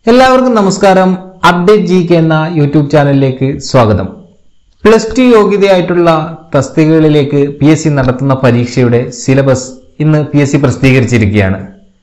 എല്ലാവർക്കും നമസ്കാരം update G K എന്ന യൂട്യൂബ് ചാനലിലേക്ക് സ്വാഗതം പ്ലസ് ടു യോഗ്യതയായിട്ടുള്ള തസ്തികകളിലേക്ക് പി എസ് സി നടത്തുന്ന പരീക്ഷയുടെ സിലബസ് ഇന്ന് പി എസ് സി പ്രസിദ്ധീകരിച്ചിരിക്കുകയാണ്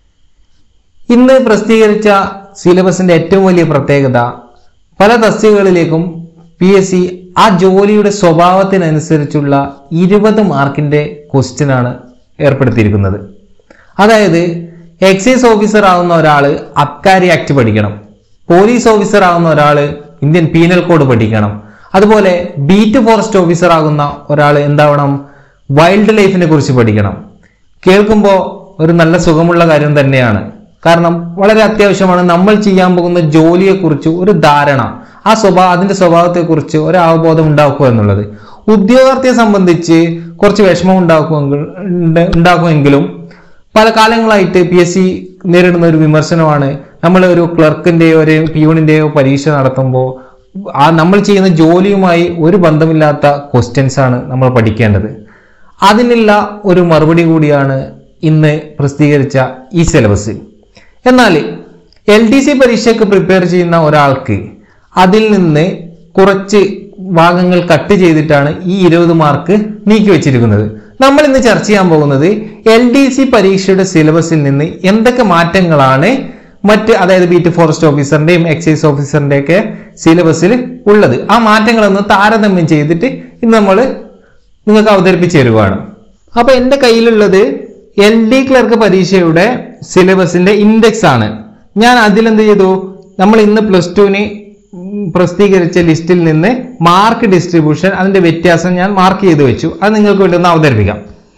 ഇന്ന് പ്രസിദ്ധീകരിച്ച സിലബസിന്റെ ഏറ്റവും വലിയ പ്രത്യേകത പല തസ്തികകളിലേക്കും പി എസ് സി ആ ജോലിയുടെ സ്വഭാവത്തിനനുസരിച്ചുള്ള ഇരുപത് മാർക്കിന്റെ ക്വസ്റ്റ്യനാണ് ഏർപ്പെടുത്തിയിരിക്കുന്നത് അതായത് എക്സൈസ് ഓഫീസർ ആവുന്ന ഒരാൾ അബ്കാരി ആക്ട് പഠിക്കണം പോലീസ് ഓഫീസർ ആവുന്ന ഒരാൾ ഇന്ത്യൻ പീനൽ കോഡ് പഠിക്കണം അതുപോലെ ബീറ്റ് ഫോറസ്റ്റ് ഓഫീസർ ആകുന്ന ഒരാൾ എന്താവണം വൈൽഡ് ലൈഫിനെ കുറിച്ച് പഠിക്കണം കേൾക്കുമ്പോൾ ഒരു നല്ല സുഖമുള്ള കാര്യം തന്നെയാണ് കാരണം വളരെ അത്യാവശ്യമാണ് നമ്മൾ ചെയ്യാൻ പോകുന്ന ജോലിയെക്കുറിച്ച് ഒരു ധാരണ ആ സ്വഭാവ അതിന്റെ സ്വഭാവത്തെക്കുറിച്ച് ഒരു അവബോധം ഉണ്ടാക്കുക എന്നുള്ളത് ഉദ്യോഗാർത്ഥിയെ സംബന്ധിച്ച് കുറച്ച് വിഷമം ഉണ്ടാക്കുമെങ്കിൽ ഉണ്ട്- ഉണ്ടാക്കുമെങ്കിലും പല കാലങ്ങളായിട്ട് പി എസ് സി നേരിടുന്ന ഒരു വിമർശനമാണ് നമ്മൾ ഒരു ക്ലർക്കിന്റെയോ ഒരു പ്യൂണിന്റെയോ പരീക്ഷ നടത്തുമ്പോൾ ആ നമ്മൾ ചെയ്യുന്ന ജോലിയുമായി ഒരു ബന്ധമില്ലാത്ത ക്വസ്റ്റ്യൻസ് ആണ് നമ്മൾ പഠിക്കേണ്ടത് അതിനുള്ള ഒരു മറുപടി കൂടിയാണ് ഇന്ന് പ്രസിദ്ധീകരിച്ച ഈ സിലബസ് എന്നാൽ എൽ ഡി സി പരീക്ഷയ്ക്ക് പ്രിപ്പയർ ചെയ്യുന്ന ഒരാൾക്ക് അതിൽ നിന്ന് കുറച്ച് ഭാഗങ്ങൾ കട്ട് ചെയ്തിട്ടാണ് ഈ ഇരുപത് മാർക്ക് നീക്കി വെച്ചിരിക്കുന്നത് നമ്മൾ ഇന്ന് ചർച്ച ചെയ്യാൻ പോകുന്നത് എൽ ഡി സി പരീക്ഷയുടെ സിലബസിൽ നിന്ന് എന്തൊക്കെ മാറ്റങ്ങളാണ് മറ്റ് അതായത് ബീറ്റ് ഫോറസ്റ്റ് ഓഫീസറിന്റെയും എക്സൈസ് ഓഫീസറിന്റെ ഒക്കെ സിലബസിൽ ഉള്ളത് ആ മാറ്റങ്ങളൊന്ന് താരതമ്യം ചെയ്തിട്ട് ഇന്ന് നമ്മൾ നിങ്ങൾക്ക് അവതരിപ്പിച്ചു തരുവാണ് അപ്പൊ എന്റെ കയ്യിലുള്ളത് എൽ ഡി ക്ലർക്ക് പരീക്ഷയുടെ സിലബസിന്റെ ഇൻഡെക്സ് ആണ് ഞാൻ അതിലെന്ത് ചെയ്തു നമ്മൾ ഇന്ന് പ്ലസ് ടുവിന് പ്രസിദ്ധീകരിച്ച ലിസ്റ്റിൽ നിന്ന് മാർക്ക് ഡിസ്ട്രിബ്യൂഷൻ അതിന്റെ വ്യത്യാസം ഞാൻ മാർക്ക് ചെയ്ത് വെച്ചു അത് നിങ്ങൾക്ക് വേണ്ടി ഒന്ന് അവതരിപ്പിക്കാം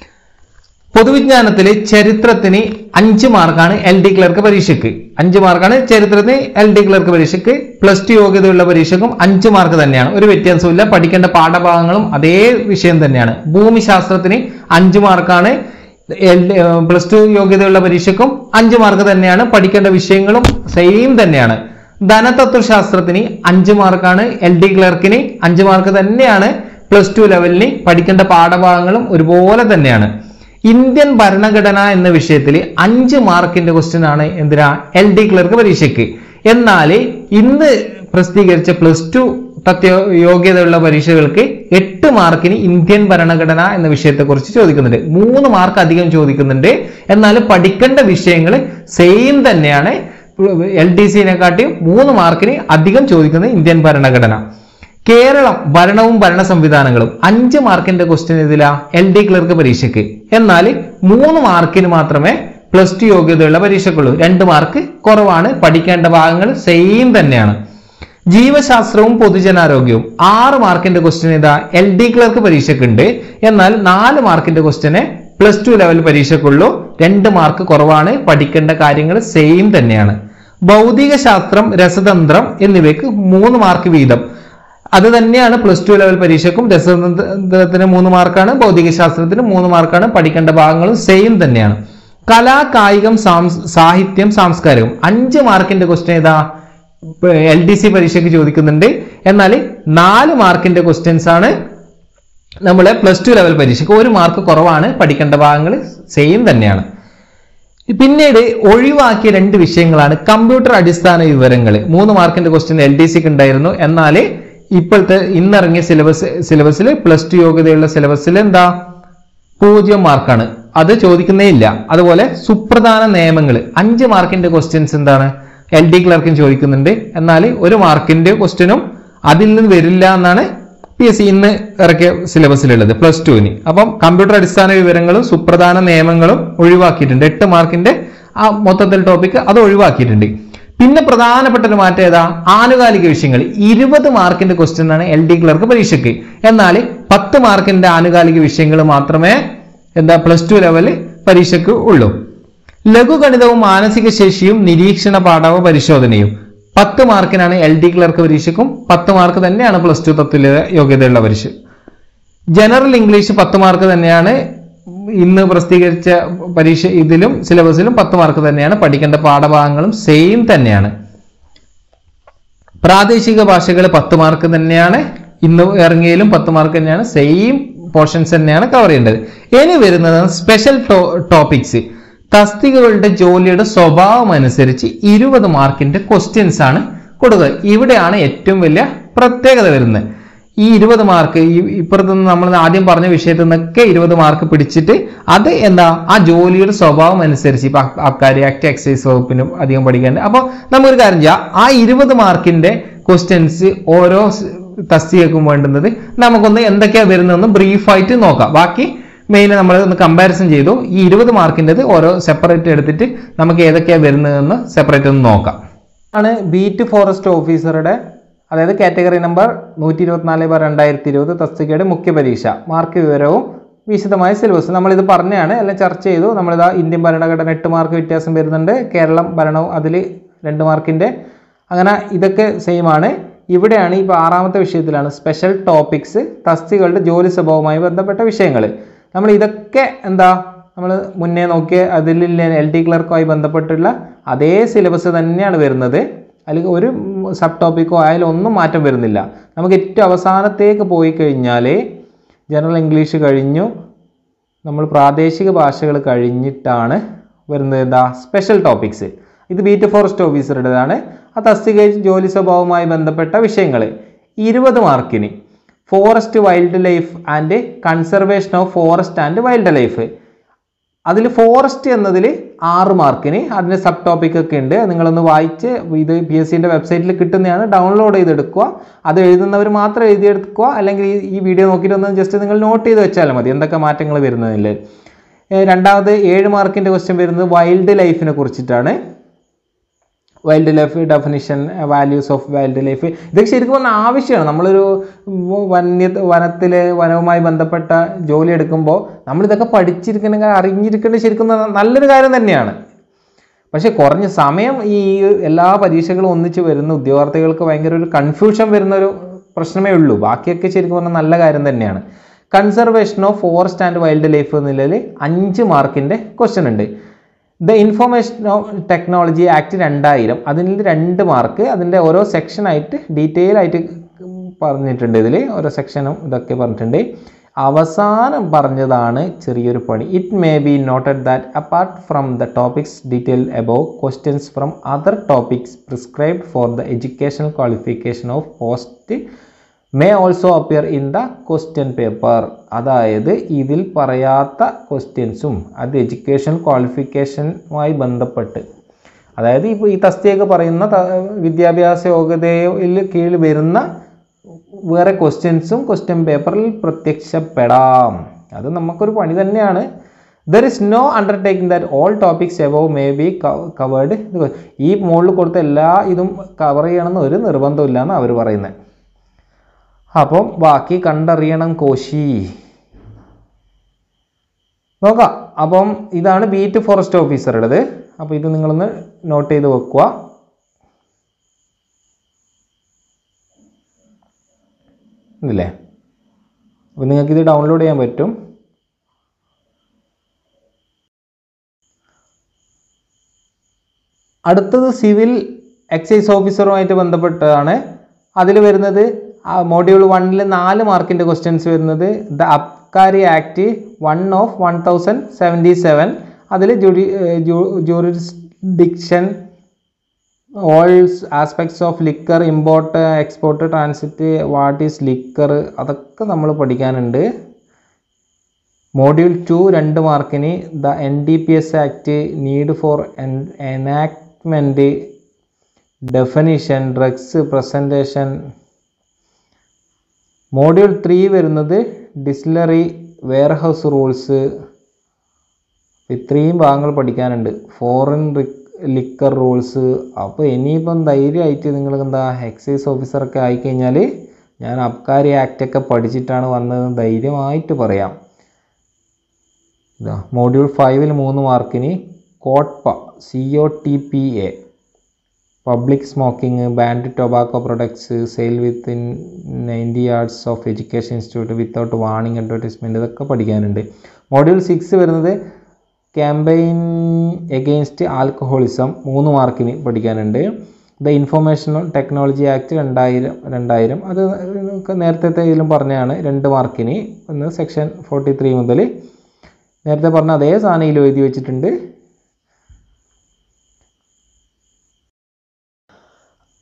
പൊതുവിജ്ഞാനത്തില് ചരിത്രത്തിന് അഞ്ച് മാർക്കാണ് എൽ ഡി ക്ലർക്ക് പരീക്ഷയ്ക്ക് അഞ്ച് മാർക്കാണ് ചരിത്രത്തിന് എൽ ഡി ക്ലർക്ക് പരീക്ഷയ്ക്ക് പ്ലസ് ടു യോഗ്യതയുള്ള പരീക്ഷയ്ക്കും അഞ്ച് മാർക്ക് തന്നെയാണ് ഒരു വ്യത്യാസമില്ല പഠിക്കേണ്ട പാഠഭാഗങ്ങളും അതേ വിഷയം തന്നെയാണ് ഭൂമിശാസ്ത്രത്തിന് അഞ്ച് മാർക്കാണ് പ്ലസ് ടു യോഗ്യതയുള്ള പരീക്ഷയ്ക്കും അഞ്ച് മാർക്ക് തന്നെയാണ് പഠിക്കേണ്ട വിഷയങ്ങളും സെയിം തന്നെയാണ് ധനതത്വശാസ്ത്രത്തിന് അഞ്ച് മാർക്കാണ് എൽ ഡി ക്ലർക്കിന് അഞ്ച് മാർക്ക് തന്നെയാണ് പ്ലസ് ടു ലെവലിന് പഠിക്കേണ്ട പാഠഭാഗങ്ങളും ഒരുപോലെ തന്നെയാണ് ഇന്ത്യൻ ഭരണഘടന എന്ന വിഷയത്തിൽ അഞ്ച് മാർക്കിന്റെ ക്വസ്റ്റ്യൻ ആണ് എന്തിനാ എൽ ഡി ക്ലർക്ക് പരീക്ഷയ്ക്ക് എന്നാൽ ഇന്ന് പ്രസിദ്ധീകരിച്ച പ്ലസ് ടു തത്വ യോഗ്യതയുള്ള പരീക്ഷകൾക്ക് എട്ട് മാർക്കിന് ഇന്ത്യൻ ഭരണഘടന എന്ന വിഷയത്തെക്കുറിച്ച് ചോദിക്കുന്നുണ്ട് മൂന്ന് മാർക്ക് അധികം ചോദിക്കുന്നുണ്ട് എന്നാൽ പഠിക്കേണ്ട വിഷയങ്ങൾ സെയിം തന്നെയാണ് എൽ ഡി സിനെക്കാട്ടിയും മൂന്ന് മാർക്കിന് അധികം ചോദിക്കുന്നത് ഇന്ത്യൻ ഭരണഘടന കേരളം ഭരണവും ഭരണ സംവിധാനങ്ങളും അഞ്ച് മാർക്കിന്റെ ക്വസ്റ്റ്യൻ ഇതിലാ എൽ ഡി ക്ലർക്ക് പരീക്ഷയ്ക്ക് എന്നാൽ മൂന്ന് മാർക്കിന് മാത്രമേ പ്ലസ് ടു യോഗ്യതയുള്ള പരീക്ഷയ്ക്കുള്ളൂ രണ്ട് മാർക്ക് കുറവാണ് പഠിക്കേണ്ട ഭാഗങ്ങൾ സെയിം തന്നെയാണ് ജീവശാസ്ത്രവും പൊതുജനാരോഗ്യവും ആറ് മാർക്കിന്റെ ക്വസ്റ്റ്യൻ ഇതാ എൽ ഡി ക്ലർക്ക് പരീക്ഷയ്ക്കുണ്ട് എന്നാൽ നാല് മാർക്കിന്റെ ക്വസ്റ്റ്യന് പ്ലസ് ടു ലെവൽ പരീക്ഷയ്ക്കുള്ളൂ രണ്ട് മാർക്ക് കുറവാണ് പഠിക്കേണ്ട കാര്യങ്ങൾ സെയിം തന്നെയാണ് ഭൗതിക ശാസ്ത്രം രസതന്ത്രം എന്നിവയ്ക്ക് മൂന്ന് മാർക്ക് വീതം അത് തന്നെയാണ് പ്ലസ് ടു ലെവൽ പരീക്ഷയ്ക്കും രസതന്ത്രത്തിന് മൂന്ന് മാർക്കാണ് ഭൗതിക ശാസ്ത്രത്തിന് മൂന്ന് മാർക്കാണ് പഠിക്കേണ്ട ഭാഗങ്ങളും സെയിം തന്നെയാണ് കലാ കായികം സാംസ് സാഹിത്യം സാംസ്കാരികം അഞ്ച് മാർക്കിന്റെ ക്വസ്റ്റ്യൻ ഏതാ എൽ ഡി സി പരീക്ഷയ്ക്ക് ചോദിക്കുന്നുണ്ട് എന്നാൽ നാല് മാർക്കിന്റെ ക്വസ്റ്റ്യൻസ് ആണ് നമ്മളെ പ്ലസ് ടു ലെവൽ പരീക്ഷയ്ക്ക് ഒരു മാർക്ക് കുറവാണ് പഠിക്കേണ്ട ഭാഗങ്ങൾ സെയിം തന്നെയാണ് പിന്നീട് ഒഴിവാക്കിയ രണ്ട് വിഷയങ്ങളാണ് കമ്പ്യൂട്ടർ അടിസ്ഥാന വിവരങ്ങൾ മൂന്ന് മാർക്കിന്റെ ക്വസ്റ്റ്യൻ എൽ ഡി സിക്ക് ഉണ്ടായിരുന്നു എന്നാൽ ഇപ്പോഴത്തെ ഇന്നിറങ്ങിയ സിലബസ് സിലബസിൽ പ്ലസ് ടു യോഗ്യതയുള്ള സിലബസിൽ എന്താ പൂജ്യം മാർക്കാണ് അത് ചോദിക്കുന്നേ ഇല്ല അതുപോലെ സുപ്രധാന നിയമങ്ങൾ അഞ്ച് മാർക്കിന്റെ ക്വസ്റ്റ്യൻസ് എന്താണ് എൽ ഡി ക്ലർക്കും ചോദിക്കുന്നുണ്ട് എന്നാൽ ഒരു മാർക്കിന്റെ ക്വസ്റ്റ്യനും അതിൽ നിന്ന് വരില്ല എന്നാണ് പി എസ് സി ഇന്ന് ഇറക്കിയ സിലബസിലുള്ളത് പ്ലസ് ടുവിന് അപ്പം കമ്പ്യൂട്ടർ അടിസ്ഥാന വിവരങ്ങളും സുപ്രധാന നിയമങ്ങളും ഒഴിവാക്കിയിട്ടുണ്ട് എട്ട് മാർക്കിന്റെ ആ മൊത്തത്തിൽ ടോപ്പിക് അത് ഒഴിവാക്കിയിട്ടുണ്ട് പിന്നെ പ്രധാനപ്പെട്ട ഒരു മാറ്റം ഏതാ ആനുകാലിക വിഷയങ്ങൾ ഇരുപത് മാർക്കിന്റെ ക്വസ്റ്റ്യൻ ആണ് എൽ ഡി ക്ലർക്ക് പരീക്ഷയ്ക്ക് എന്നാൽ പത്ത് മാർക്കിന്റെ ആനുകാലിക വിഷയങ്ങൾ മാത്രമേ എന്താ പ്ലസ് ടു ലെവൽ പരീക്ഷയ്ക്ക് ഉള്ളൂ ലഘുഗണിതവും മാനസിക ശേഷിയും നിരീക്ഷണ പാഠവ പരിശോധനയും പത്ത് മാർക്കിനാണ് എൽ ഡി ക്ലർക്ക് പരീക്ഷയ്ക്കും പത്ത് മാർക്ക് തന്നെയാണ് പ്ലസ് ടു തത്വ യോഗ്യതയുള്ള പരീക്ഷ ജനറൽ ഇംഗ്ലീഷ് പത്ത് മാർക്ക് തന്നെയാണ് ഇന്ന് പ്രസിദ്ധീകരിച്ച പരീക്ഷ ഇതിലും സിലബസിലും പത്ത് മാർക്ക് തന്നെയാണ് പഠിക്കേണ്ട പാഠഭാഗങ്ങളും സെയിം തന്നെയാണ് പ്രാദേശിക ഭാഷകൾ പത്ത് മാർക്ക് തന്നെയാണ് ഇന്ന് ഇറങ്ങിയതിലും പത്ത് മാർക്ക് തന്നെയാണ് സെയിം പോർഷൻസ് തന്നെയാണ് കവർ ചെയ്യേണ്ടത് ഇനി വരുന്നത് സ്പെഷ്യൽ ടോപ്പിക്സ് തസ്തികകളുടെ ജോലിയുടെ സ്വഭാവം അനുസരിച്ച് ഇരുപത് മാർക്കിന്റെ ക്വസ്റ്റ്യൻസ് ആണ് കൊടുക്കുക ഇവിടെയാണ് ഏറ്റവും വലിയ പ്രത്യേകത വരുന്നത് ഈ ഇരുപത് മാർക്ക് ഈ ഇപ്പുറത്ത് നിന്ന് നമ്മൾ ആദ്യം പറഞ്ഞ വിഷയത്തിൽ നിന്നൊക്കെ ഇരുപത് മാർക്ക് പിടിച്ചിട്ട് അത് എന്താ ആ ജോലിയുടെ സ്വഭാവം അനുസരിച്ച് ഇപ്പൊ അബ്കാരി ആക്ട് എക്സൈസ് വകുപ്പിനും അധികം പഠിക്കാനുണ്ട് അപ്പോൾ നമുക്കൊരു കാര്യം ചെയ്യാം ആ ഇരുപത് മാർക്കിന്റെ ക്വസ്റ്റ്യൻസ് ഓരോ സ് തസ്തികക്കും വേണ്ടുന്നത് നമുക്കൊന്ന് എന്തൊക്കെയാ വരുന്നതെന്ന് ബ്രീഫായിട്ട് നോക്കാം ബാക്കി മെയിൻ നമ്മൾ ഒന്ന് കമ്പാരിസൺ ചെയ്തു ഈ ഇരുപത് മാർക്കിൻ്റെത് ഓരോ സെപ്പറേറ്റ് എടുത്തിട്ട് നമുക്ക് ഏതൊക്കെയാ വരുന്നതെന്ന് സെപ്പറേറ്റ് ഒന്ന് നോക്കാം ആണ് ബീറ്റ് ഫോറസ്റ്റ് ഓഫീസറുടെ അതായത് കാറ്റഗറി നമ്പർ നൂറ്റി ഇരുപത്തിനാല് ബാർ രണ്ടായിരത്തി ഇരുപത് തസ്തികയുടെ മുഖ്യ പരീക്ഷ മാർക്ക് വിവരവും വിശദമായ സിലബസ് നമ്മളിത് പറഞ്ഞാണ് എല്ലാം ചർച്ച ചെയ്തു നമ്മളിതാ ഇന്ത്യൻ ഭരണഘടന എട്ട് മാർക്ക് വ്യത്യാസം വരുന്നുണ്ട് കേരളം ഭരണവും അതിൽ രണ്ട് മാർക്കിൻ്റെ അങ്ങനെ ഇതൊക്കെ സെയിം ആണ് ഇവിടെയാണ് ഇപ്പോൾ ആറാമത്തെ വിഷയത്തിലാണ് സ്പെഷ്യൽ ടോപ്പിക്സ് തസ്തികളുടെ ജോലി സ്വഭാവവുമായി ബന്ധപ്പെട്ട വിഷയങ്ങൾ നമ്മൾ ഇതൊക്കെ എന്താ നമ്മൾ മുന്നേ നോക്കിയ അതിൽ എൽ ഡി ക്ലർക്കുമായി ബന്ധപ്പെട്ടുള്ള അതേ സിലബസ് തന്നെയാണ് വരുന്നത് അല്ലെങ്കിൽ ഒരു സബ് ടോപ്പിക്കോ ആയാലും ഒന്നും മാറ്റം വരുന്നില്ല നമുക്ക് ഏറ്റവും അവസാനത്തേക്ക് പോയി കഴിഞ്ഞാൽ ജനറൽ ഇംഗ്ലീഷ് കഴിഞ്ഞു നമ്മൾ പ്രാദേശിക ഭാഷകൾ കഴിഞ്ഞിട്ടാണ് വരുന്നത് എന്താ സ്പെഷ്യൽ ടോപ്പിക്സ് ഇത് ബീറ്റ് ഫോറസ്റ്റ് ഓഫീസറുടേതാണ് ആ തസ്തിക ജോലി സ്വഭാവവുമായി ബന്ധപ്പെട്ട വിഷയങ്ങൾ ഇരുപത് മാർക്കിന് forest wildlife and conservation of forest and wildlife അതിൽ ഫോറസ്റ്റ് എന്നതിൽ ആറ് മാർക്കിന് അതിന് സബ് ടോപ്പിക് ഒക്കെ ഉണ്ട് നിങ്ങളൊന്ന് വായിച്ച് ഇത് പി എസ് സിൻ്റെ വെബ്സൈറ്റിൽ കിട്ടുന്നതാണ് ഡൗൺലോഡ് ചെയ്തെടുക്കുക അത് എഴുതുന്നവർ മാത്രം എഴുതിയെടുക്കുക അല്ലെങ്കിൽ ഈ- ഈ വീഡിയോ നോക്കിയിട്ട് ഒന്ന് ജസ്റ്റ് നിങ്ങൾ നോട്ട് ചെയ്ത് വെച്ചാൽ മതി എന്തൊക്കെ മാറ്റങ്ങൾ വരുന്നതിൽ രണ്ടാമത് ഏഴ് മാർക്കിൻ്റെ ക്വസ്റ്റ്യൻ വരുന്നത് വൈൽഡ് ലൈഫിനെ കുറിച്ചിട്ടാണ് wildlife definition values of wildlife ഇതൊക്കെ ശരിക്കും പറഞ്ഞാൽ ആവശ്യമാണ് നമ്മളൊരു വന്യ വനത്തിൽ വനവുമായി ബന്ധപ്പെട്ട ജോലി എടുക്കുമ്പോൾ നമ്മളിതൊക്കെ പഠിച്ചിരിക്കണമെങ്കിൽ അറിഞ്ഞിരിക്കേണ്ടത് ശരിക്കും ന- നല്ലൊരു കാര്യം തന്നെയാണ് പക്ഷേ കുറഞ്ഞ സമയം ഈ എല്ലാ പരീക്ഷകളും ഒന്നിച്ച് വരുന്ന ഉദ്യോഗാർത്ഥികൾക്ക് ഭയങ്കര ഒരു കൺഫ്യൂഷൻ വരുന്ന ഒരു പ്രശ്നമേ ഉള്ളൂ ബാക്കിയൊക്കെ ശരിക്കും പറഞ്ഞാൽ നല്ല കാര്യം തന്നെയാണ് conservation of forest and wildlife എന്നുള്ളതിൽ അഞ്ച് മാർക്കിൻ്റെ ക്വസ്റ്റ്യൻ ഉണ്ട് ദ ഇൻഫർമേഷൻ ടെക്നോളജി ആക്ട് രണ്ടായിരം അതിൽ രണ്ട് മാർക്ക് അതിൻ്റെ ഓരോ സെക്ഷനായിട്ട് ഡീറ്റെയിൽ ആയിട്ട് പറഞ്ഞിട്ടുണ്ട് ഇതിൽ ഓരോ സെക്ഷനും ഇതൊക്കെ പറഞ്ഞിട്ടുണ്ട് അവസാനം പറഞ്ഞതാണ് ചെറിയൊരു പണി it may be noted that apart from the topics detail above questions from other topics prescribed for the educational qualification of post may also appear in the question paper അതായത് ഇതിൽ പറയാത്ത ക്വസ്റ്റ്യൻസും അത് എഡ്യൂക്കേഷൻ ക്വാളിഫിക്കേഷനുമായി ബന്ധപ്പെട്ട് അതായത് ഇപ്പോൾ ഈ തസ്തിയൊക്കെ പറയുന്ന ത- വിദ്യാഭ്യാസ യോഗ്യതയിൽ കീഴിൽ വരുന്ന വേറെ ക്വസ്റ്റ്യൻസും ക്വസ്റ്റ്യൻ പേപ്പറിൽ പ്രത്യക്ഷപ്പെടാം അത് നമുക്കൊരു പണി തന്നെയാണ് there is no undertaking that all topics above may be covered ഈ മുകളിൽ കൊടുത്ത എല്ലാ ഇതും കവർ ചെയ്യണമെന്ന് ഒരു നിർബന്ധമില്ല എന്ന് അവർ പറയുന്നത് അപ്പം ബാക്കി കണ്ടറിയണം കോശി നോക്കാം അപ്പം ഇതാണ് ബീറ്റ് ഫോറസ്റ്റ് ഓഫീസറുടേത് അപ്പോൾ ഇത് നിങ്ങളൊന്ന് നോട്ട് ചെയ്ത് വെക്കുക ഇല്ലേ അപ്പോൾ നിങ്ങൾക്ക് ഇത് ഡൗൺലോഡ് ചെയ്യാൻ പറ്റും അടുത്തത് സിവിൽ എക്സൈസ് ഓഫീസറുമായിട്ട് ബന്ധപ്പെട്ടതാണ് അതിൽ വരുന്നത് മോഡ്യൂൾ വണ്ണിൽ നാല് മാർക്കിൻ്റെ ക്വസ്റ്റ്യൻസ് വരുന്നത് the Abkari act one of one thousand seventy seven അതിൽ ജുഡി jurisdiction all aspects of liquor import export transit what is liquor അതൊക്കെ നമ്മൾ പഠിക്കാനുണ്ട് മോഡ്യൂൾ ടു രണ്ട് മാർക്കിന് the N D P S act need for enactment definition drugs presentation module three വരുന്നത് distillery warehouse rules ഇത്രയും ഭാഗങ്ങൾ പഠിക്കാനുണ്ട് ഫോറിൻ ലിക്കർ റൂൾസ് അപ്പോൾ ഇനിയിപ്പം ധൈര്യമായിട്ട് നിങ്ങൾ എന്താ എക്സൈസ് ഓഫീസറൊക്കെ ആയിക്കഴിഞ്ഞാൽ ഞാൻ അബ്കാരി ആക്റ്റൊക്കെ പഠിച്ചിട്ടാണ് വന്നത് ധൈര്യമായിട്ട് പറയാം ഇതാ മോഡ്യൂൾ ഫൈവിൽ മൂന്ന് മാർക്കിന് COTPA C O T P A public smoking banned tobacco products sale within ninety yards of education institute without warning advertisement ഇതൊക്കെ പഠിക്കാനുണ്ട് മോഡ്യൂൾ സിക്സ് വരുന്നത് ക്യാമ്പയിൻ എഗെയിൻസ്റ്റ് ആൽക്കഹോളിസം മൂന്ന് മാർക്കിന് പഠിക്കാനുണ്ട് ദ ഇൻഫർമേഷൻ ടെക്നോളജി ആക്ട് രണ്ടായിരം രണ്ടായിരം അത് നമുക്ക് നേരത്തെ ഇതിലും പറഞ്ഞതാണ് രണ്ട് മാർക്കിന് ഒന്ന് സെക്ഷൻ ഫോർട്ടി ത്രീ മുതൽ നേരത്തെ പറഞ്ഞ അതേ സാധനം ഇതിൽ എഴുതി വെച്ചിട്ടുണ്ട്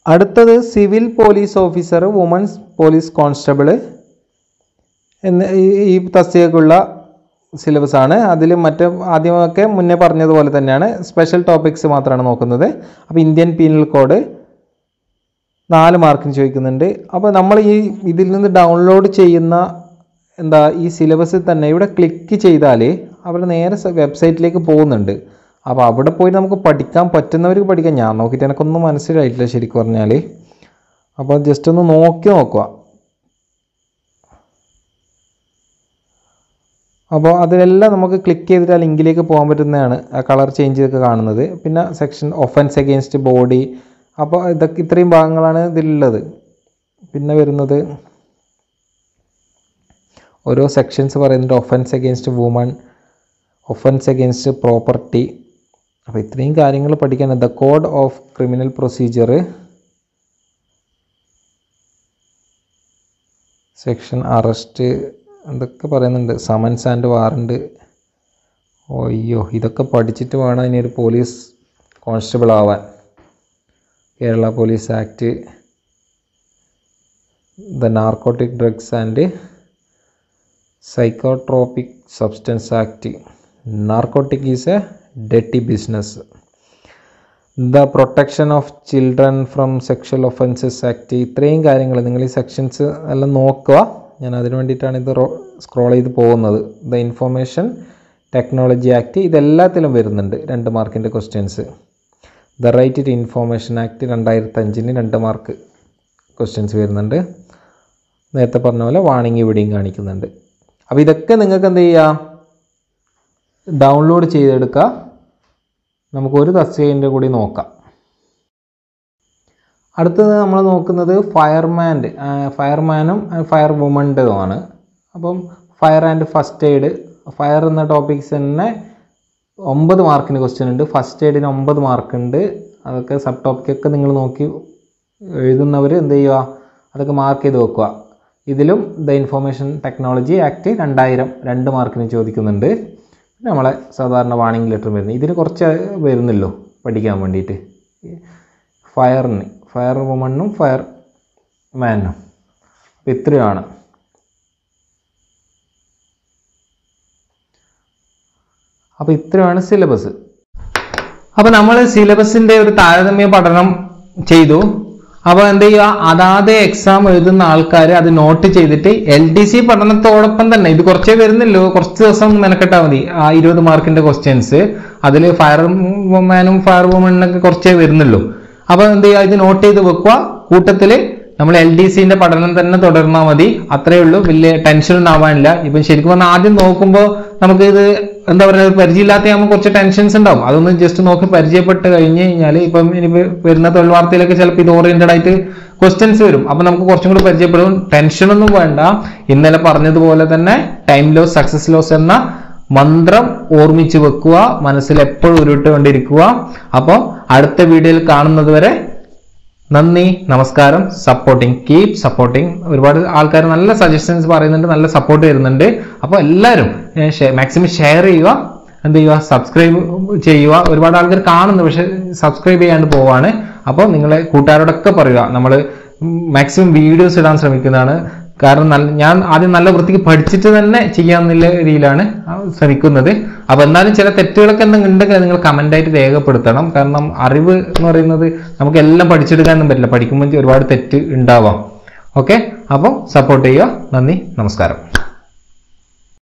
അടുത്തത് civil police officer women's police constable എന്ന് ഈ- ഈ തസ്തികക്കുള്ള സിലബസ് ആണ് അതിൽ മറ്റ് ആദ്യമൊക്കെ മുന്നേ പറഞ്ഞതുപോലെ തന്നെയാണ് സ്പെഷ്യൽ ടോപ്പിക്സ് മാത്രമാണ് നോക്കുന്നത് അപ്പോൾ ഇന്ത്യൻ പീനൽ കോഡ് നാല് മാർക്കിന് ചോദിക്കുന്നുണ്ട് അപ്പോൾ നമ്മൾ ഈ ഇതിൽ നിന്ന് ഡൗൺലോഡ് ചെയ്യുന്ന എന്താ ഈ സിലബസിൽ തന്നെ ഇവിടെ ക്ലിക്ക് ചെയ്താൽ അവർ നേരെ വെബ്സൈറ്റിലേക്ക് പോകുന്നുണ്ട് അപ്പോൾ അവിടെ പോയി നമുക്ക് പഠിക്കാൻ പറ്റുന്നവർക്ക് പഠിക്കാം ഞാൻ നോക്കിയിട്ട് എനിക്കൊന്നും മനസ്സിലായിട്ടില്ല ശരിക്കും പറഞ്ഞാൽ അപ്പോൾ ജസ്റ്റ് ഒന്ന് നോക്കി നോക്കുക അപ്പോൾ അതിലെല്ലാം നമുക്ക് ക്ലിക്ക് ചെയ്തിട്ട് ആ ലിങ്കിലേക്ക് പോകാൻ പറ്റുന്നതാണ് ആ കളർ ചേഞ്ച് ഒക്കെ കാണുന്നത് പിന്നെ സെക്ഷൻ ഒഫൻസ് അഗെയിൻസ്റ്റ് ബോഡി അപ്പോൾ ഇതൊക്കെ ഇത്രയും ഭാഗങ്ങളാണ് ഇതിലുള്ളത് പിന്നെ വരുന്നത് ഓരോ സെക്ഷൻസ് പറയുന്നുണ്ട് offence against woman offence against property അപ്പോൾ ഇത്രയും കാര്യങ്ങൾ പഠിക്കാൻ the code of criminal procedure section arrest എന്തൊക്കെ പറയുന്നുണ്ട് സമൻസ് ആൻഡ് വാറണ്ട് അയ്യോ ഇതൊക്കെ പഠിച്ചിട്ട് വേണം ഇനി ഒരു പോലീസ് കോൺസ്റ്റബിൾ ആവാൻ Kerala police act the narcotic drugs and psychotropic substance act narcotic is a ഡെറ്റി business the protection of children from sexual offences act ഇത്രയും കാര്യങ്ങൾ നിങ്ങൾ ഈ സെക്ഷൻസ് എല്ലാം നോക്കുക ഞാൻ അതിന് വേണ്ടിയിട്ടാണ് ഇത് സ്ക്രോൾ ചെയ്ത് പോകുന്നത് ദ ഇൻഫർമേഷൻ ടെക്നോളജി ആക്ട് ഇതെല്ലാത്തിലും വരുന്നുണ്ട് രണ്ട് മാർക്കിൻ്റെ questions the right to information act രണ്ടായിരത്തി അഞ്ചിന് രണ്ട് മാർക്ക് ക്വസ്റ്റ്യൻസ് വരുന്നുണ്ട് നേരത്തെ പറഞ്ഞ പോലെ വാണിംഗ് ഇവിടെയും കാണിക്കുന്നുണ്ട് അപ്പോൾ ഇതൊക്കെ നിങ്ങൾക്ക് എന്ത് ചെയ്യുക ഡൗൺലോഡ് ചെയ്തെടുക്കുക നമുക്ക് ഒരു തസ്തികൻ്റെ കൂടി നോക്കാം അടുത്തത് നമ്മൾ നോക്കുന്നത് ഫയർമാൻ്റെ ഫയർമാനും ഫയർ വുമൻ്റെതുമാണ് അപ്പം fire and first aid fire എന്ന ടോപ്പിക്സ് തന്നെ ഒമ്പത് മാർക്കിന് ക്വസ്റ്റ്യൻ ഉണ്ട് ഫസ്റ്റ് എയ്ഡിന് ഒമ്പത് മാർക്ക് ഉണ്ട് അതൊക്കെ സബ് ടോപ്പിക്കൊക്കെ നിങ്ങൾ നോക്കി എഴുതുന്നവർ എന്ത് ചെയ്യുക അതൊക്കെ മാർക്ക് ചെയ്ത് വെക്കുക ഇതിലും ദ ഇൻഫോർമേഷൻ ടെക്നോളജി ആക്ട് രണ്ടായിരം രണ്ട് മാർക്കിന് ചോദിക്കുന്നുണ്ട് പിന്നെ നമ്മളെ സാധാരണ വാണിംഗ് ലെറ്റർ വരുന്നത് ഇതിന് കുറച്ച് വരുന്നല്ലോ പഠിക്കാൻ വേണ്ടിയിട്ട് ഫയറിന് ഫയർ വുമണ്ണും ഫയർ മാനും അപ്പോൾ ഇത്രയാണ് അപ്പോൾ ഇത്രയാണ് സിലബസ് അപ്പോൾ നമ്മൾ സിലബസിൻ്റെ ഒരു താരതമ്യ പഠനം ചെയ്തു അപ്പോൾ എന്ത് ചെയ്യുക അതാത് എക്സാം എഴുതുന്ന ആൾക്കാർ അത് നോട്ട് ചെയ്തിട്ട് എൽ ഡി സി പഠനത്തോടൊപ്പം തന്നെ ഇത് കുറച്ചേ വരുന്നില്ലോ കുറച്ച് ദിവസം മെനക്കെട്ടാൽ മതി ആ ഇരുപത് മാർക്കിന്റെ ക്വസ്റ്റ്യൻസ് അതിൽ ഫയർ മാനും ഫയർ വുമണിനൊക്കെ കുറച്ചേ വരുന്നുള്ളൂ അപ്പോൾ എന്ത് ചെയ്യുക ഇത് നോട്ട് ചെയ്ത് വെക്കുക കൂട്ടത്തിൽ നമ്മൾ എൽ ഡി സിന്റെ പഠനം തന്നെ തുടർന്നാൽ മതി അത്രേ ഉള്ളൂ വലിയ ടെൻഷൻ ഒന്നും ആവാനില്ല ഇപ്പം ശരിക്കും പറഞ്ഞാൽ ആദ്യം നോക്കുമ്പോൾ നമുക്ക് ഇത് എന്താ പറയുക പരിചയമില്ലാത്ത ആകുമ്പോൾ കുറച്ച് ടെൻഷൻസ് ഉണ്ടാവും അതൊന്ന് ജസ്റ്റ് നോക്കി പരിചയപ്പെട്ട് കഴിഞ്ഞ് കഴിഞ്ഞാൽ ഇപ്പം ഇനി വരുന്ന തൊഴിൽ വാർത്തയിലൊക്കെ ചിലപ്പോൾ ഇത് ഓറിയന്റഡ് ആയിട്ട് ക്വസ്റ്റ്യൻസ് വരും അപ്പൊ നമുക്ക് കുറച്ചും കൂടി പരിചയപ്പെടും ടെൻഷനൊന്നും വേണ്ട ഇന്നലെ പറഞ്ഞതുപോലെ തന്നെ ടൈം ലോസ് സക്സസ് ലോസ് എന്ന മന്ത്രം ഓർമ്മിച്ച് വെക്കുക മനസ്സിൽ എപ്പോഴും ഉരുട്ടുകൊണ്ടിരിക്കുക അപ്പോൾ അടുത്ത വീഡിയോയിൽ കാണുന്നത് വരെ നന്ദി നമസ്കാരം സപ്പോർട്ടിങ് കീപ് സപ്പോർട്ടിങ് ഒരുപാട് ആൾക്കാർ നല്ല സജഷൻസ് പറയുന്നുണ്ട് നല്ല സപ്പോർട്ട് തരുന്നുണ്ട് അപ്പോൾ എല്ലാവരും മാക്സിമം ഷെയർ ചെയ്യുക എന്ത് ചെയ്യുക സബ്സ്ക്രൈബ് ചെയ്യുക ഒരുപാട് ആൾക്കാർ കാണുന്നു പക്ഷെ സബ്സ്ക്രൈബ് ചെയ്യാണ്ട് പോവാണ് അപ്പോൾ നിങ്ങളെ കൂട്ടുകാരോടൊക്കെ പറയുക നമ്മൾ മാക്സിമം വീഡിയോസ് ഇടാൻ ശ്രമിക്കുന്നതാണ് കാരണം നല്ല ഞാൻ ആദ്യം നല്ല വൃത്തിക്ക് പഠിച്ചിട്ട് തന്നെ ചെയ്യാന്നുള്ള രീതിയിലാണ് ആ ശ്രമിക്കുന്നത് അപ്പൊ എന്നാലും ചില തെറ്റുകളൊക്കെ എന്തെങ്കിലും ഉണ്ടെങ്കിൽ നിങ്ങൾ കമന്റ് ആയിട്ട് രേഖപ്പെടുത്തണം കാരണം അറിവ് എന്ന് പറയുന്നത് നമുക്ക് എല്ലാം പഠിച്ചെടുക്കാനൊന്നും പറ്റില്ല പഠിക്കുമ്പോൾ ഒരുപാട് തെറ്റ് ഉണ്ടാവാം ഓക്കെ അപ്പോൾ സപ്പോർട്ട് ചെയ്യുക നന്ദി നമസ്കാരം